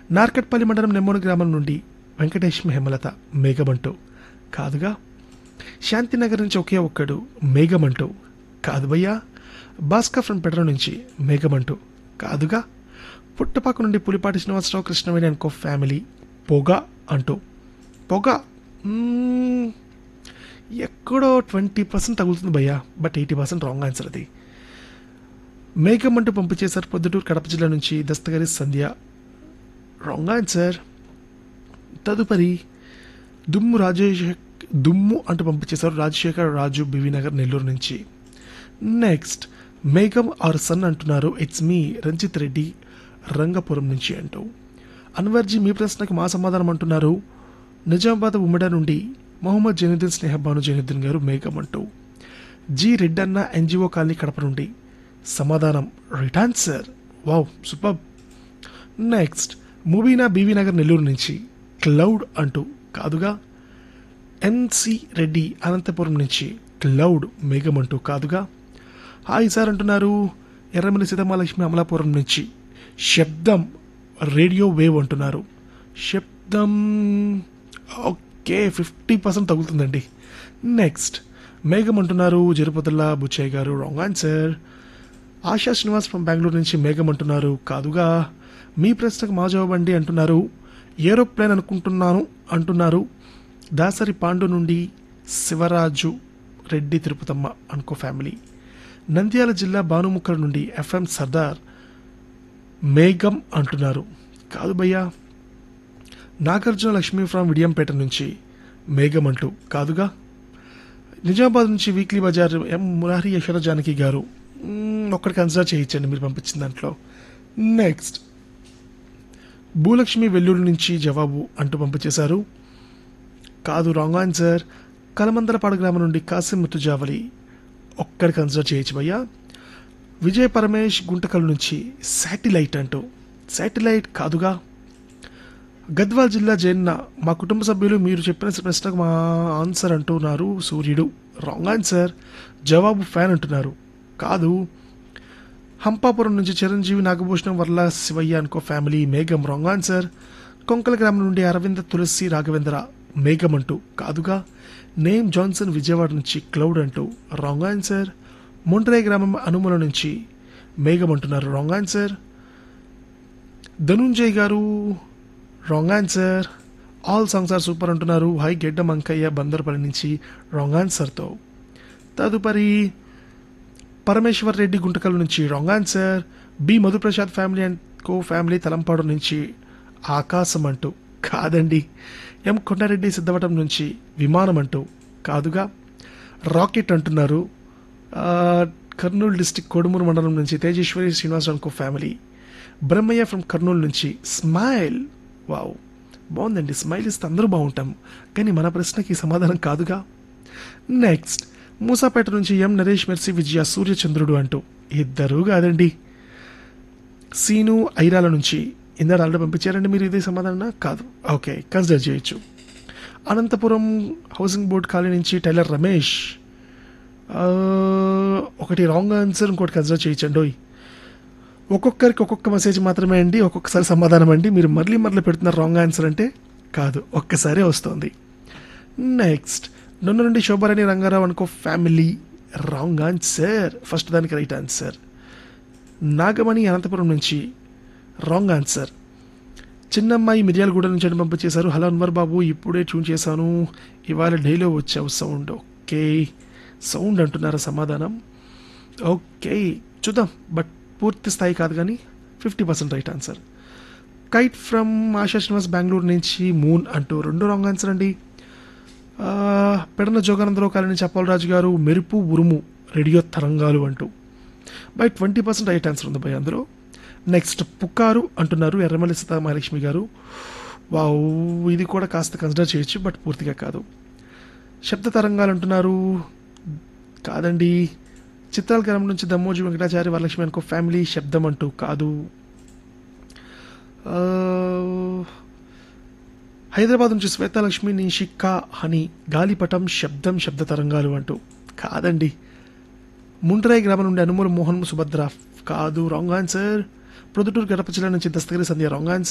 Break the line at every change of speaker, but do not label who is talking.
నార్కట్పల్లి మండలం నెమ్మూరు గ్రామం నుండి వెంకటేష్ హేమలత మేఘమంటూ కాదుగా శాంతినగర్ నుంచి ఒకే ఒక్కడు మేఘమంటూ కాదు భయ్యా భాస్కర్ ఫ్రం పెట్రో నుంచి మేఘమంటూ కాదుగా పుట్టపాక నుండి పులిపాటి శ్రీనివాసరావు కృష్ణవేణి అనుకో ఫ్యామిలీ పొగ అంటూ పొగ మ్మ్, ఎక్కడో ట్వంటీ పర్సెంట్ తగులుతుంది భయ్యా but eighty percent wrong answer అది మేఘం అంటూ పంపించేశారు పొద్దుటూరు కడప జిల్లా నుంచి దస్తగిరి సంధ్య రాంగ్ ఆన్సర్ తదుపరి దుమ్ము రాజేష్ దుమ్ము అంటూ పంపించేశారు రాజశేఖర్ రాజు బివి నగర్ నెల్లూరు నుంచి నెక్స్ట్ మేఘం ఆర్ సన్ అంటున్నారు ఇట్స్ మీ రంజిత్ రెడ్డి రంగపురం నుంచి అంటూ అన్వర్జీ మీ ప్రశ్నకు మా సమాధానం అంటున్నారు నిజామాబాద్ ఉమ్మడి నుండి మొహమ్మద్ జైనుద్దీన్ స్నేహబాను జైనుద్దీన్ గారు మేఘం అంటూ G Reddanna NGO colony Kadapa నుండి సమాధానం right answer wow super next Mubeena BV Nagar Nellore నుంచి క్లౌడ్ అంటూ కాదుగా ఎన్సి రెడ్డి అనంతపురం నుంచి క్లౌడ్ మేఘం అంటూ కాదుగా హాయ్ సార్ అంటున్నారు ఎర్రమల్లి సీతమాలక్ష్మి అమలాపురం నుంచి శబ్దం రేడియో వేవ్ అంటున్నారు శబ్దం ఓకే ఫిఫ్టీ పర్సెంట్ తగులుతుందండి నెక్స్ట్ మేఘం అంటున్నారు జరుపతుల్లా బుచ్చయ్య గారు wrong answer Asha Srinivas from Bengaluru నుంచి మేఘం అంటున్నారు కాదుగా మీ ప్రశ్నకు మా జవాబు అండి అంటున్నారు ఏరోప్లేన్ అనుకుంటున్నాను అంటున్నారు దాసరి పాండు నుండి శివరాజు రెడ్డి తిరుపతమ్మ అనుకో ఫ్యామిలీ నంద్యాల జిల్లా భానుముక్కల నుండి ఎఫ్ఎం సర్దార్ మేఘం అంటున్నారు కాదు భయ్యా నాగార్జున లక్ష్మీ ఫ్రమ్ విడియంపేట నుంచి మేఘం అంటూ కాదుగా నిజామాబాద్ నుంచి వీక్లీ బజార్ ఎం మురారి యశోద జానకి గారు మ్మ్, ఒక్కటి కన్సిడర్ చేయించండి మీరు పంపించిన దాంట్లో నెక్స్ట్ భూలక్ష్మి వెల్లుల్లి నుంచి జవాబు అంటూ పంపించేశారు కాదు రాంగ్ ఆన్సర్ కలమందలపాడు గ్రామం నుండి కాసిం ముత్తుజావలి ఒక్కడి కన్సిడర్ చేయొచ్చు భయ్యా విజయ్ పరమేష్ గుంటకల్ నుంచి శాటిలైట్ అంటూ శాటిలైట్ కాదుగా గద్వాల్ జిల్లా జైన్న మా కుటుంబ సభ్యులు మీరు చెప్పిన ప్రశ్నకు మా ఆన్సర్ అంటున్నారు సూర్యుడు రాంగ్ ఆన్సర్ జవాబు ఫ్యాన్ అంటున్నారు కాదు హంపాపురం నుంచి చిరంజీవి నాగభూషణం వర్ల శివయ్య అనుకో ఫ్యామిలీ మేఘం రాంగ్ ఆన్సర్ కొంకల గ్రామం నుండి అరవింద తులసి రాఘవేంద్ర మేఘం అంటూ కాదుగా నేమ్ జాన్సన్ విజయవాడ నుంచి క్లౌడ్ అంటూ రాంగ్ ఆన్సర్ మొండ్రై గ్రామం అనుమల నుంచి మేఘం అంటున్నారు రాంగ్ ఆన్సర్ ధనుంజయ్ గారు wrong answer all songs are super అంటున్నారు హై గెడ్డ మంకయ్య బందర్పల్లి నుంచి రాంగ్ ఆన్సర్తో తదుపరి పరమేశ్వర్ రెడ్డి గుంటకల్ నుంచి wrong answer B Madhuprasad family and co family Talampadu నుంచి ఆకాశం అంటూ కాదండి ఎం కొండారెడ్డి సిద్ధవటం నుంచి విమానం అంటూ కాదుగా రాకెట్ అంటున్నారు ఆ, కర్నూలు డిస్టిక్ కొడుమూరు మండలం నుంచి Tejeshwari Srinivasarao co family Brahmaiah from Kurnool నుంచి స్మైల్ వావ్ బాగుందండి స్మైల్ ఇస్తే అందరూ బాగుంటాం కానీ మన ప్రశ్నకి సమాధానం కాదుగా నెక్స్ట్ మూసాపేట నుంచి ఎం నరేష్ మెర్సీ విజయ సూర్యచంద్రుడు అంటూ ఇద్దరు కాదండి సీను ఐరాల నుంచి ఇందాడు ఆల్రెడీ పంపించారండి మీరు ఇదే సమాధానం కాదు ఓకే కన్సిడర్ చేయొచ్చు అనంతపురం హౌసింగ్ బోర్డ్ కాలనీ నుంచి టైలర్ రమేష్ ఆ, ఒకటి రాంగ్ ఆన్సర్ ఇంకోటి కన్సిడర్ చేయొచ్చండి ఓయ్. ఒక్కొక్కరికి ఒక్కొక్క మెసేజ్ మాత్రమే అండి ఒక్కొక్కసారి సమాధానం అండి మీరు మరలి మరలి పెడుతున్నారు రాంగ్ ఆన్సర్ అంటే కాదు ఒక్కసారే వస్తుంది నెక్స్ట్ నన్ను నుండి శోభారాణి రంగారావు అనుకో ఫ్యామిలీ రాంగ్ ఆన్సర్ ఫస్ట్ దానికి రైట్ ఆన్సర్ నాగమణి అనంతపురం నుంచి రాంగ్ ఆన్సర్ చిన్నమ్మాయి మిర్యాలగూడ నుంచి అని పంపించేశారు హలో అన్వర్ బాబు ఇప్పుడే ట్యూన్ చేశాను ఇవాళ డైలో వచ్చావు సౌండ్ ఓకే సౌండ్ అంటున్నారా సమాధానం ఓకే చూద్దాం బట్ పూర్తి స్థాయి కాదు కానీ fifty percent right answer kite from Asha Srinivas Bengaluru నుంచి మూన్ అంటూ రెండు రాంగ్ ఆన్సర్ అండి ఆ, పెడన జోగానందరావు కాలనీ నుంచి అప్పలరాజు గారు మెరుపు ఉరుము రేడియో తరంగాలు అంటూ by twenty percent right answer ఉంది బై అందులో నెక్స్ట్ పుకారు అంటున్నారు ఎర్రమల్లి సీతామహాలక్ష్మి గారు వావ్ ఇది కూడా కాస్త కన్సిడర్ చేయొచ్చు బట్ పూర్తిగా కాదు శబ్ద తరంగాలు అంటున్నారు కాదండి చిత్రాల గ్రామం నుంచి దమ్మోజు వెంకటాచారి వరలక్ష్మి అనుకో ఫ్యామిలీ శబ్దం అంటూ కాదు ఆ, హైదరాబాద్ నుంచి శ్వేతాలక్ష్మి నిషిక్క హని గాలిపటం శబ్దం శబ్ద తరంగాలు అంటూ కాదండి ముండ్రాయి గ్రామం నుండి అనుమూల మోహన్ సుభద్ర కాదు రాంగ్ ఆన్సర్ ప్రొద్దుటూరు గడప జిల్లా నుంచి దస్తగిరి సంధ్య రాంగ్ ఆన్సర్